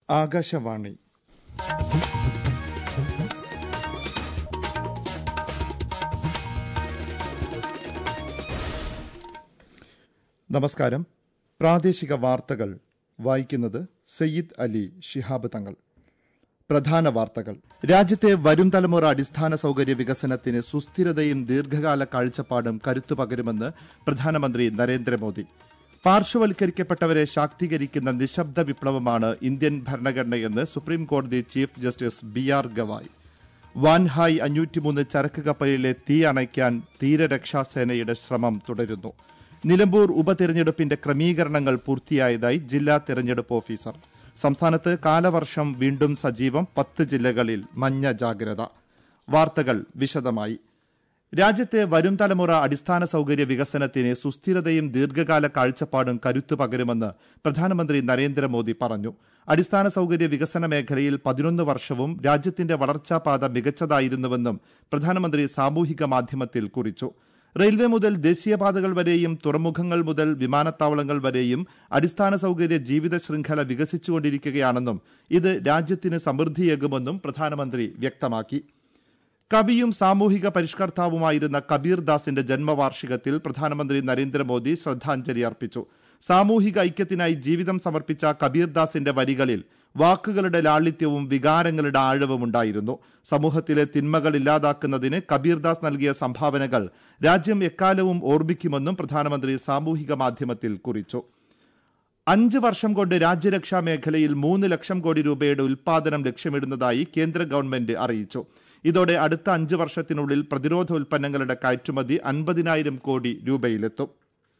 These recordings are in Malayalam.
ആകാശവാണി നമസ്കാരം പ്രാദേശിക വാർത്തകൾ വായിക്കുന്നത് സയ്യിദ് അലി ശിഹാബ് തങ്ങൾ പ്രധാന വാർത്തകൾ രാജ്യത്തെ വരും തലമുറ അടിസ്ഥാന സൗകര്യ വികസനത്തിന് സുസ്ഥിരതയും ദീർഘകാല കാഴ്ചപ്പാടും കരുത്തു പകരുമെന്ന് പ്രധാനമന്ത്രി നരേന്ദ്രമോദി പാർശ്വവൽക്കരിക്കപ്പെട്ടവരെ ശാക്തീകരിക്കുന്ന നിശബ്ദ വിപ്ലവമാണ് ഇന്ത്യൻ ഭരണഘടനയെന്ന് സുപ്രീം കോടതി chief justice B R Gavai Wan Hai അഞ്ഞൂറ്റിമൂന്ന് ചരക്ക് കപ്പലിലെ തീ അണയ്ക്കാൻ തീരരക്ഷാസേനയുടെ ശ്രമം തുടരുന്നു നിലമ്പൂർ ഉപതെരഞ്ഞെടുപ്പിന്റെ ക്രമീകരണങ്ങൾ പൂർത്തിയായതായി ജില്ലാ തെരഞ്ഞെടുപ്പ് ഓഫീസർ സംസ്ഥാനത്ത് കാലവർഷം വീണ്ടും സജീവം പത്ത് ജില്ലകളിൽ മഞ്ഞ ജാഗ്രത വാർത്തകൾ വിശദമായി രാജ്യത്തെ വരും തലമുറ അടിസ്ഥാന സൗകര്യ വികസനത്തിന് സുസ്ഥിരതയും ദീർഘകാല കാഴ്ചപ്പാടും കരുത്തു പകരുമെന്ന് പ്രധാനമന്ത്രി നരേന്ദ്രമോദി പറഞ്ഞു അടിസ്ഥാന സൗകര്യ വികസന മേഖലയിൽ പതിനൊന്ന് വർഷവും രാജ്യത്തിന്റെ വളർച്ചാപാത മികച്ചതായിരുന്നുവെന്നും പ്രധാനമന്ത്രി സാമൂഹിക മാധ്യമത്തിൽ കുറിച്ചു റെയിൽവേ മുതൽ ദേശീയപാതകൾ വരെയും തുറമുഖങ്ങൾ മുതൽ വിമാനത്താവളങ്ങൾ വരെയും അടിസ്ഥാന സൗകര്യ ജീവിത ശൃംഖല വികസിച്ചുകൊണ്ടിരിക്കുകയാണെന്നും ഇത് രാജ്യത്തിന് സമൃദ്ധിയേകുമെന്നും പ്രധാനമന്ത്രി വ്യക്തമാക്കി കവിയും സാമൂഹിക പരിഷ്കർത്താവുമായിരുന്ന കബീർ ദാസിന്റെ ജന്മവാർഷികത്തിൽ പ്രധാനമന്ത്രി നരേന്ദ്രമോദി ശ്രദ്ധാഞ്ജലി അർപ്പിച്ചു സാമൂഹിക ഐക്യത്തിനായി ജീവിതം സമർപ്പിച്ച കബീർ ദാസിന്റെ വരികളിൽ വാക്കുകളുടെ ലാളിത്യവും വികാരങ്ങളുടെ ആഴവും ഉണ്ടായിരുന്നു സമൂഹത്തിലെ തിന്മകൾ ഇല്ലാതാക്കുന്നതിന് കബീർദാസ് നൽകിയ സംഭാവനകൾ രാജ്യം എക്കാലവും ഓർമ്മിക്കുമെന്നും പ്രധാനമന്ത്രി സാമൂഹിക മാധ്യമത്തിൽ കുറിച്ചു അഞ്ച് വർഷം കൊണ്ട് രാജ്യരക്ഷാ മേഖലയിൽ മൂന്ന് ലക്ഷം കോടി രൂപയുടെ ഉൽപാദനം ലക്ഷ്യമിടുന്നതായി കേന്ദ്ര ഗവൺമെന്റ് അറിയിച്ചു ഇതോടെ അടുത്ത അഞ്ച് വർഷത്തിനുള്ളിൽ പ്രതിരോധ ഉൽപ്പന്നങ്ങളുടെ കയറ്റുമതി അൻപതിനായിരം കോടി രൂപയിലെത്തും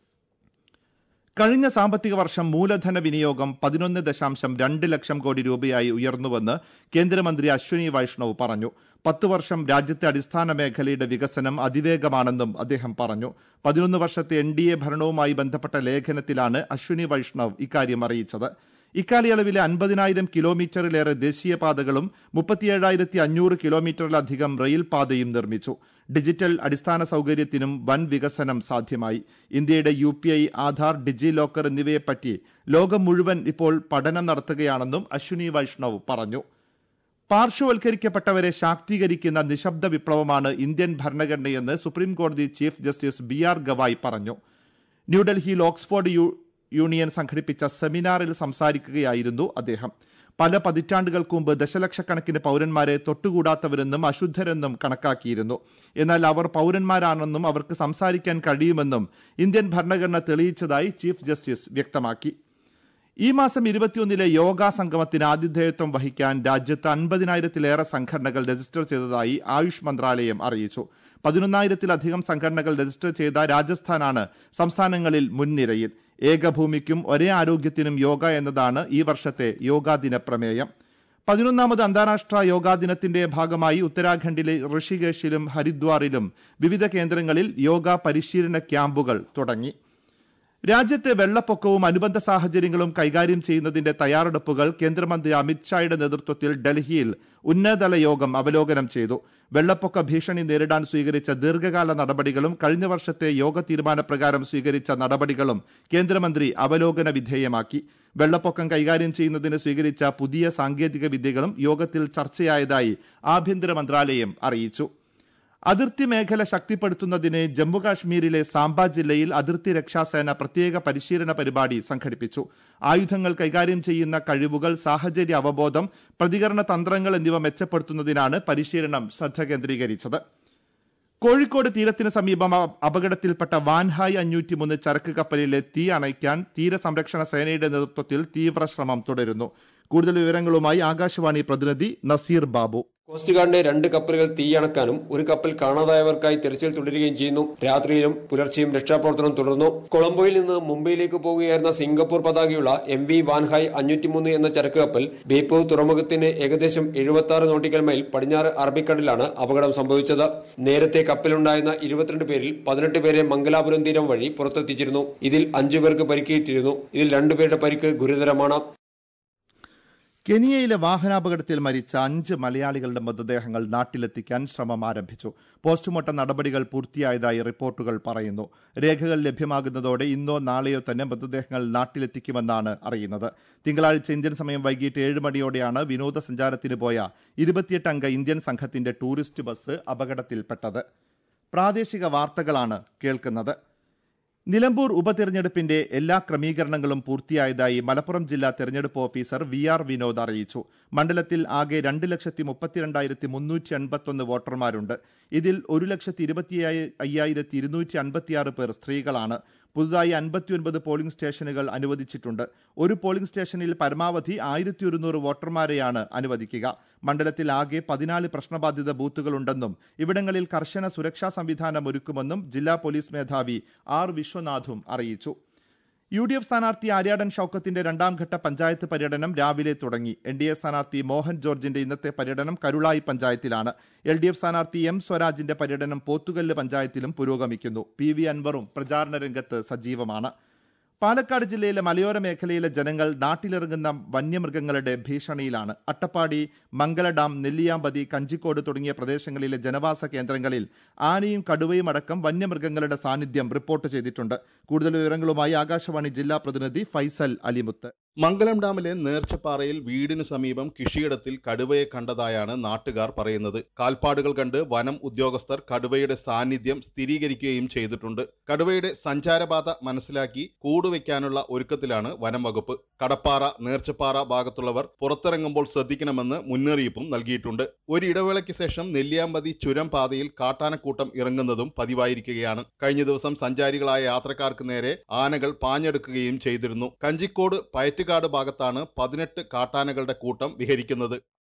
കഴിഞ്ഞ സാമ്പത്തിക വർഷം മൂലധന വിനിയോഗം പതിനൊന്ന് ദശാംശം രണ്ട് ലക്ഷം കോടി രൂപയായി ഉയർന്നുവെന്ന് കേന്ദ്രമന്ത്രി അശ്വനി വൈഷ്ണവ് പറഞ്ഞു പത്ത് വർഷം രാജ്യത്തെ അടിസ്ഥാന മേഖലയുടെ വികസനം അതിവേഗമാണെന്നും അദ്ദേഹം പറഞ്ഞു പതിനൊന്ന് വർഷത്തെ എൻ ഡി എ ഭരണവുമായി ബന്ധപ്പെട്ട ലേഖനത്തിലാണ് അശ്വനി വൈഷ്ണവ് ഇക്കാര്യം അറിയിച്ചത് ഇക്കാലയളവിലെ അൻപതിനായിരം കിലോമീറ്ററിലേറെ ദേശീയപാതകളും മുപ്പത്തിയേഴായിരത്തി അഞ്ഞൂറ് കിലോമീറ്ററിലധികം റെയിൽ പാതയും നിർമ്മിച്ചു ഡിജിറ്റൽ അടിസ്ഥാന സൗകര്യത്തിനും വൻ വികസനം സാധ്യമായി ഇന്ത്യയുടെ U P I Aadhaar DigiLocker എന്നിവയെപ്പറ്റി ലോകം മുഴുവൻ ഇപ്പോൾ പഠനം നടത്തുകയാണെന്നും അശ്വിനി വൈഷ്ണവ് പറഞ്ഞു പാർശ്വവൽക്കരിക്കപ്പെട്ടവരെ ശാക്തീകരിക്കുന്ന നിശബ്ദ വിപ്ലവമാണ് ഇന്ത്യൻ ഭരണഘടനയെന്ന് സുപ്രീം കോടതി chief justice B R Gavai പറഞ്ഞു ന്യൂഡൽഹിയിൽ ഓക്സ്ഫോർഡ് യു യൂണിയൻ സംഘടിപ്പിച്ച സെമിനാറിൽ സംസാരിക്കുകയായിരുന്നു അദ്ദേഹം പല പതിറ്റാണ്ടുകൾക്ക് മുമ്പ് ദശലക്ഷക്കണക്കിന് പൗരന്മാരെ തൊട്ടുകൂടാത്തവരെന്നും അശുദ്ധരെന്നും കണക്കാക്കിയിരുന്നു എന്നാൽ അവർ പൗരന്മാരാണെന്നും അവർക്ക് സംസാരിക്കാൻ കഴിയുമെന്നും ഇന്ത്യൻ ഭരണഘടന തെളിയിച്ചതായി ചീഫ് ജസ്റ്റിസ് വ്യക്തമാക്കി ഈ മാസം ഇരുപത്തിയൊന്നിലെ യോഗ സംഗമത്തിന് ആതിഥേയത്വം വഹിക്കാൻ രാജ്യത്ത് അൻപതിനായിരത്തിലേറെ സംഘടനകൾ രജിസ്റ്റർ ചെയ്തതായി ആയുഷ് മന്ത്രാലയം അറിയിച്ചു പതിനൊന്നായിരത്തിലധികം സംഘടനകൾ രജിസ്റ്റർ ചെയ്ത രാജസ്ഥാനാണ് സംസ്ഥാനങ്ങളിൽ മുൻനിരയിൽ ഏകഭൂമിക്കും ഒരേ ആരോഗ്യത്തിനും യോഗ എന്നതാണ് ഈ വർഷത്തെ യോഗാദിന പ്രമേയം പതിനൊന്നാമത് അന്താരാഷ്ട്ര യോഗാ ദിനത്തിന്റെ ഭാഗമായി ഉത്തരാഖണ്ഡിലെ ഋഷികേശിലും ഹരിദ്വാറിലും വിവിധ കേന്ദ്രങ്ങളിൽ യോഗ പരിശീലന ക്യാമ്പുകൾ തുടങ്ങി രാജ്യത്തെ വെള്ളപ്പൊക്കവും അനുബന്ധ സാഹചര്യങ്ങളും കൈകാര്യം ചെയ്യുന്നതിന്റെ തയ്യാറെടുപ്പുകൾ കേന്ദ്രമന്ത്രി അമിത്ഷായുടെ നേതൃത്വത്തിൽ ഡൽഹിയിൽ ഉന്നതതല യോഗം അവലോകനം ചെയ്തു വെള്ളപ്പൊക്ക ഭീഷണി നേരിടാൻ സ്വീകരിച്ച ദീർഘകാല നടപടികളും കഴിഞ്ഞ വർഷത്തെ യോഗ തീരുമാനപ്രകാരം സ്വീകരിച്ച നടപടികളും കേന്ദ്രമന്ത്രി അവലോകന വിധേയമാക്കി വെള്ളപ്പൊക്കം കൈകാര്യം ചെയ്യുന്നതിന് സ്വീകരിച്ച പുതിയ സാങ്കേതിക വിദ്യകളും യോഗത്തിൽ ചർച്ചയായതായി ആഭ്യന്തര മന്ത്രാലയം അറിയിച്ചു അതിർത്തി മേഖല ശക്തിപ്പെടുത്തുന്നതിന് ജമ്മുകാശ്മീരിലെ സാംബ ജില്ലയിൽ അതിർത്തി രക്ഷാസേന പ്രത്യേക പരിശീലന പരിപാടി സംഘടിപ്പിച്ചു ആയുധങ്ങൾ കൈകാര്യം ചെയ്യുന്ന കഴിവുകൾ സാഹചര്യ അവബോധം പ്രതികരണ തന്ത്രങ്ങൾ എന്നിവ മെച്ചപ്പെടുത്തുന്നതിനാണ് പരിശീലനം ശ്രദ്ധ കേന്ദ്രീകരിച്ചത് കോഴിക്കോട് തീരത്തിന് സമീപം അപകടത്തിൽപ്പെട്ട വാൻഹായ് അഞ്ഞൂറ്റിമൂന്ന് ചരക്ക് കപ്പലിലെ തീ അണയ്ക്കാൻ തീരസംരക്ഷണ സേനയുടെ നേതൃത്വത്തിൽ തീവ്ര ശ്രമം തുടരുന്നു കൂടുതൽ വിവരങ്ങളുമായി ആകാശവാണി പ്രതിനിധി നസീർ ബാബു കോസ്റ്റ് ഗാർഡിന്റെ രണ്ട് കപ്പലുകൾ തീയണക്കാനും ഒരു കപ്പൽ കാണാതായവർക്കായി തെരച്ചിൽ തുടരുകയും ചെയ്യുന്നു രാത്രിയിലും പുലർച്ചെയും രക്ഷാപ്രവർത്തനം തുടർന്നു കൊളംബോയിൽ നിന്ന് മുംബൈയിലേക്ക് പോവുകയായിരുന്ന സിംഗപ്പൂർ പതാകയുള്ള എം വി വാൻഹായ് അഞ്ഞൂറ്റിമൂന്ന് എന്ന ചരക്ക് കപ്പൽ ബേപ്പൂർ തുറമുഖത്തിന് ഏകദേശം എഴുപത്തി ആറ് നോട്ടിക്കൽ മൈൽ പടിഞ്ഞാറ് അറബിക്കടലിലാണ് അപകടം സംഭവിച്ചത് നേരത്തെ കപ്പലുണ്ടായിരുന്ന ഇരുപത്തിരണ്ട് പേരിൽ പതിനെട്ട് പേരെ മംഗലാപുരം തീരം വഴി പുറത്തെത്തിച്ചിരുന്നു ഇതിൽ അഞ്ചു പേർക്ക് പരിക്കേറ്റിരുന്നു ഇതിൽ രണ്ടുപേരുടെ പരിക്ക് ഗുരുതരമാണ് കെനിയയിലെ വാഹനാപകടത്തിൽ മരിച്ച അഞ്ച് മലയാളികളുടെ മൃതദേഹങ്ങൾ നാട്ടിലെത്തിക്കാൻ ശ്രമം ആരംഭിച്ചു പോസ്റ്റ്മോർട്ടം നടപടികൾ പൂർത്തിയായതായി റിപ്പോർട്ടുകൾ പറയുന്നു രേഖകൾ ലഭ്യമാകുന്നതോടെ ഇന്നോ നാളെയോ തന്നെ മൃതദേഹങ്ങൾ നാട്ടിലെത്തിക്കുമെന്നാണ് അറിയുന്നത് തിങ്കളാഴ്ച ഇന്ത്യൻ സമയം വൈകിട്ട് ഏഴ് മണിയോടെയാണ് വിനോദസഞ്ചാരത്തിന് പോയ ഇരുപത്തിയെട്ട് അംഗ ഇന്ത്യൻ സംഘത്തിന്റെ ടൂറിസ്റ്റ് ബസ് അപകടത്തിൽപ്പെട്ടത് പ്രാദേശിക വാർത്തകളാണ് കേൾക്കുന്നത് നിലമ്പൂർ ഉപതെരഞ്ഞെടുപ്പിന്റെ എല്ലാ ക്രമീകരണങ്ങളും പൂർത്തിയായതായി മലപ്പുറം ജില്ലാ തെരഞ്ഞെടുപ്പ് ഓഫീസർ വി ആർ വിനോദ് അറിയിച്ചു മണ്ഡലത്തിൽ ആകെ രണ്ട് ലക്ഷത്തി മുപ്പത്തിരണ്ടായിരത്തി മുന്നൂറ്റി എൺപത്തൊന്ന് വോട്ടർമാരുണ്ട് ഇതിൽ ഒരു ലക്ഷത്തി ഇരുപത്തി അയ്യായിരത്തി ഇരുന്നൂറ്റി അൻപത്തിയാറ് പേർ സ്ത്രീകളാണ് പുതുതായി അൻപത്തിയൊൻപത് പോളിംഗ് സ്റ്റേഷനുകൾ അനുവദിച്ചിട്ടുണ്ട് ഒരു പോളിംഗ് സ്റ്റേഷനിൽ പരമാവധി ആയിരത്തി ഒരുന്നൂറ് വോട്ടർമാരെയാണ് അനുവദിക്കുക മണ്ഡലത്തിൽ ആകെ പതിനാല് പ്രശ്നബാധിത ബൂത്തുകളുണ്ടെന്നും ഇവിടങ്ങളിൽ കർശന സുരക്ഷാ സംവിധാനം ഒരുക്കുമെന്നും ജില്ലാ പോലീസ് മേധാവി ആർ വിശ്വനാഥും അറിയിച്ചു യു ഡി എഫ് സ്ഥാനാർത്ഥി ആര്യാടൻ ഷൌക്കത്തിന്റെ രണ്ടാം ഘട്ട പഞ്ചായത്ത് പര്യടനം രാവിലെ തുടങ്ങി എൻ ഡി എ സ്ഥാനാർത്ഥി മോഹൻ ജോർജിന്റെ ഇന്നത്തെ പര്യടനം കരുളായി പഞ്ചായത്തിലാണ് എൽ ഡി എഫ് സ്ഥാനാർത്ഥി എം സ്വരാജിന്റെ പര്യടനം പോത്തുകല്ല് പഞ്ചായത്തിലും പുരോഗമിക്കുന്നു പി വി അൻവറും പ്രചാരണ രംഗത്ത് സജീവമാണ് പാലക്കാട് ജില്ലയിലെ മലയോര മേഖലയിലെ ജനങ്ങൾ നാട്ടിലിറങ്ങുന്ന വന്യമൃഗങ്ങളുടെ ഭീഷണിയിലാണ് അട്ടപ്പാടി മംഗല ഡാം നെല്ലിയാമ്പതി കഞ്ചിക്കോട് തുടങ്ങിയ പ്രദേശങ്ങളിലെ ജനവാസ കേന്ദ്രങ്ങളിൽ ആനയും കടുവയും അടക്കം വന്യമൃഗങ്ങളുടെ സാന്നിധ്യം റിപ്പോർട്ട് ചെയ്തിട്ടുണ്ട് കൂടുതൽ വിവരങ്ങളുമായി ആകാശവാണി ജില്ലാ പ്രതിനിധി ഫൈസൽ അലിമുത്ത് മംഗലം ഡാമിലെ നേർച്ചപ്പാറയിൽ വീടിന് സമീപം കൃഷിയിടത്തിൽ കടുവയെ കണ്ടതായാണ് നാട്ടുകാർ പറയുന്നത് കാൽപ്പാടുകൾ കണ്ട് വനം ഉദ്യോഗസ്ഥർ കടുവയുടെ സാന്നിധ്യം സ്ഥിരീകരിക്കുകയും ചെയ്തിട്ടുണ്ട് കടുവയുടെ സഞ്ചാരപാത മനസ്സിലാക്കി കൂടുവയ്ക്കാനുള്ള ഒരുക്കത്തിലാണ് വനം വകുപ്പ് കടപ്പാറ നേർച്ചപ്പാറ ഭാഗത്തുള്ളവർ പുറത്തിറങ്ങുമ്പോൾ ശ്രദ്ധിക്കണമെന്ന് മുന്നറിയിപ്പും നൽകിയിട്ടുണ്ട് ഒരു ഇടവേളയ്ക്ക് ശേഷം നെല്ലിയാമ്പതി ചുരം പാതയിൽ കാട്ടാനക്കൂട്ടം ഇറങ്ങുന്നതും പതിവായിരിക്കുകയാണ് കഴിഞ്ഞ ദിവസം സഞ്ചാരികളായ യാത്രക്കാർക്ക് നേരെ ആനകൾ പാഞ്ഞെടുക്കുകയും ചെയ്തിരുന്നു കഞ്ചിക്കോട് പയറ്റുകാട് ഭാഗത്താണ് പതിനെട്ട് കാട്ടാനകളുടെ കൂട്ടം വിഹരിക്കുന്നത്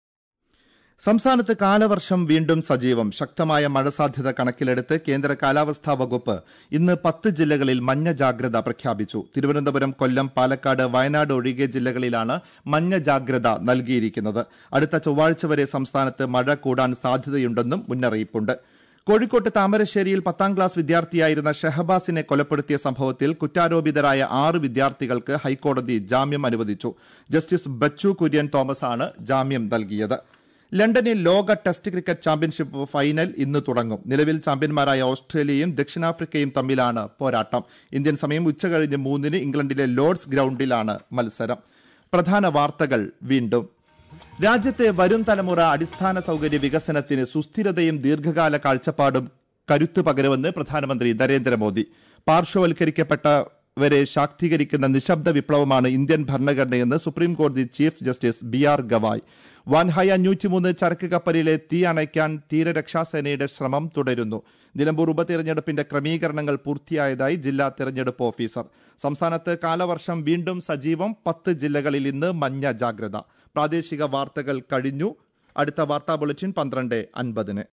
സംസ്ഥാനത്ത് കാലവർഷം വീണ്ടും സജീവം ശക്തമായ മഴ സാധ്യത കണക്കിലെടുത്ത് കേന്ദ്ര കാലാവസ്ഥാ വകുപ്പ് ഇന്ന് പത്ത് ജില്ലകളിൽ മഞ്ഞ ജാഗ്രത പ്രഖ്യാപിച്ചു തിരുവനന്തപുരം കൊല്ലം പാലക്കാട് വയനാട് ഒഴികെ ജില്ലകളിലാണ് മഞ്ഞ ജാഗ്രത നൽകിയിരിക്കുന്നത് അടുത്ത ചൊവ്വാഴ്ച വരെ സംസ്ഥാനത്ത് മഴ കൂടാൻ സാധ്യതയുണ്ടെന്നും മുന്നറിയിപ്പുണ്ട് കോഴിക്കോട്ട് താമരശ്ശേരിയിൽ പത്താം ക്ലാസ് വിദ്യാർത്ഥിയായിരുന്ന ഷെഹബാസിനെ കൊലപ്പെടുത്തിയ സംഭവത്തിൽ കുറ്റാരോപിതരായ ആറ് വിദ്യാർത്ഥികൾക്ക് ഹൈക്കോടതി ജാമ്യം അനുവദിച്ചു ജസ്റ്റിസ് ബച്ചു കുര്യൻ തോമസാണ് ജാമ്യം നൽകിയത് ലണ്ടനിൽ ലോക ടെസ്റ്റ് ക്രിക്കറ്റ് ചാമ്പ്യൻഷിപ്പ് ഫൈനൽ ഇന്ന് തുടങ്ങും നിലവിൽ ചാമ്പ്യന്മാരായ ഓസ്ട്രേലിയയും ദക്ഷിണാഫ്രിക്കയും തമ്മിലാണ് പോരാട്ടം ഇന്ത്യൻ സമയം ഉച്ചകഴിഞ്ഞ് മൂന്നിന് ഇംഗ്ലണ്ടിലെ ലോർഡ്സ് ഗ്രൌണ്ടിലാണ് മത്സരം പ്രധാന വാർത്തകൾ വീണ്ടും രാജ്യത്തെ വരും തലമുറ അടിസ്ഥാന സൗകര്യ വികസനത്തിന് സുസ്ഥിരതയും ദീർഘകാല കാഴ്ചപ്പാടും കരുത്തു പകരുമെന്ന് പ്രധാനമന്ത്രി നരേന്ദ്രമോദി പാർശ്വവൽക്കരിക്കപ്പെട്ടവരെ ശാക്തീകരിക്കുന്ന നിശബ്ദ വിപ്ലവമാണ് ഇന്ത്യൻ ഭരണഘടനയെന്ന് സുപ്രീം കോടതി chief justice B R Gavai Wan Hai അഞ്ഞൂറ്റിമൂന്ന് ചരക്ക് കപ്പലിലെ തീ അണയ്ക്കാൻ തീരരക്ഷാസേനയുടെ ശ്രമം തുടരുന്നു നിലമ്പൂർ ഉപതെരഞ്ഞെടുപ്പിന്റെ ക്രമീകരണങ്ങൾ പൂർത്തിയായതായി ജില്ലാ തെരഞ്ഞെടുപ്പ് ഓഫീസർ സംസ്ഥാനത്ത് കാലവർഷം വീണ്ടും സജീവം പത്ത് ജില്ലകളിൽ ഇന്ന് മഞ്ഞ ജാഗ്രത പ്രാദേശിക വാർത്തകൾ കഴിഞ്ഞു അടുത്ത വാർത്താ ബുള്ളറ്റിൻ പന്ത്രണ്ട് അൻപതിന്